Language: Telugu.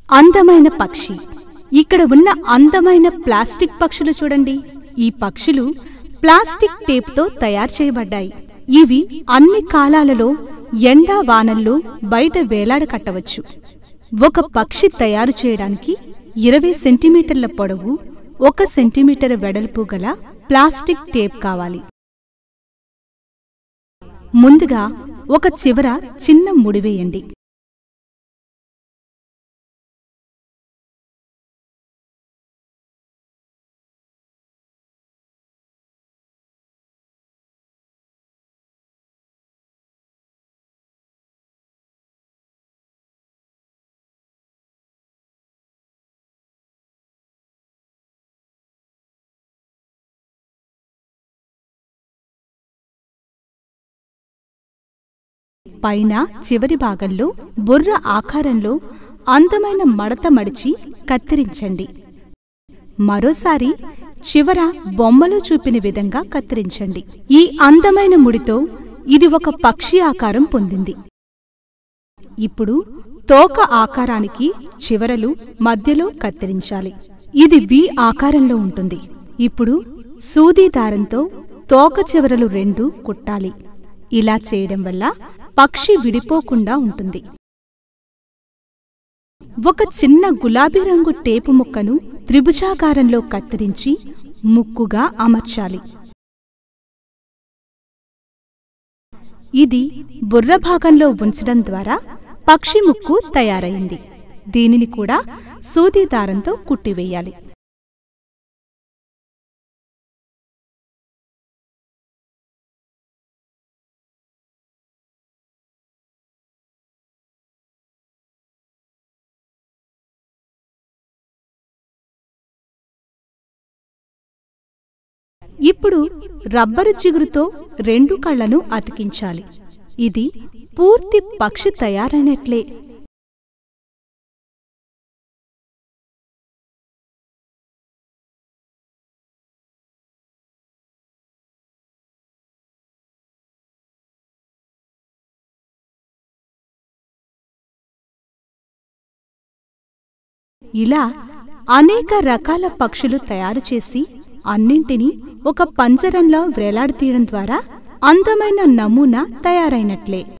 అందమైన పక్షి ఇక్కడ ఉన్న అందమైన ప్లాస్టిక్ పక్షులు చూడండి ఈ పక్షులు ప్లాస్టిక్ టేప్తో తయారు చేయబడ్డాయి ఇవి అన్ని కాలాలలో ఎండా వానల్లో బయట వేలాడ కట్టవచ్చు ఒక పక్షి తయారు చేయడానికి ఇరవై సెంటీమీటర్ల పొడవు ఒక సెంటీమీటర్ వెడల్పు గల ప్లాస్టిక్ టేప్ కావాలి ముందుగా ఒక చివర చిన్న ముడివేయండి పైన చివరి భాగంలో బుర్ర ఆకారంలో అందమైన మడత మడిచి కత్తిరించండి మరోసారి చివర బొమ్మలో చూపిన విధంగా కత్తిరించండి ఈ అందమైన ముడితో ఇది ఒక పక్షి ఆకారం పొందింది ఇప్పుడు తోక ఆకారానికి చివరలు మధ్యలో కత్తిరించాలి ఇది వి ఆకారంలో ఉంటుంది ఇప్పుడు సూది దారంతో తోక చివరలు రెండు కుట్టాలి ఇలా చేయడం వల్ల పక్షి విడిపోకుండా ఉంటుంది ఒక చిన్న గులాబీ రంగు టేపు ముక్కను త్రిభుజాకారంలో కత్తిరించి ముక్కుగా అమర్చాలి ఇది బుర్ర భాగంలో ఉంచడం ద్వారా పక్షి ముక్కు తయారైంది దీనిని కూడా సూది దారంతో కుట్టివేయాలి ఇప్పుడు రబ్బరు చిగురుతో రెండు కళ్ళను అతికించాలి ఇది పూర్తి పక్షి తయారైనట్లే ఇలా అనేక రకాల పక్షులు తయారు చేసి అన్నింటినీ ఒక పంజరంలో వ్రేలాడతీయడం ద్వారా అందమైన నమూనా తయారైనట్లే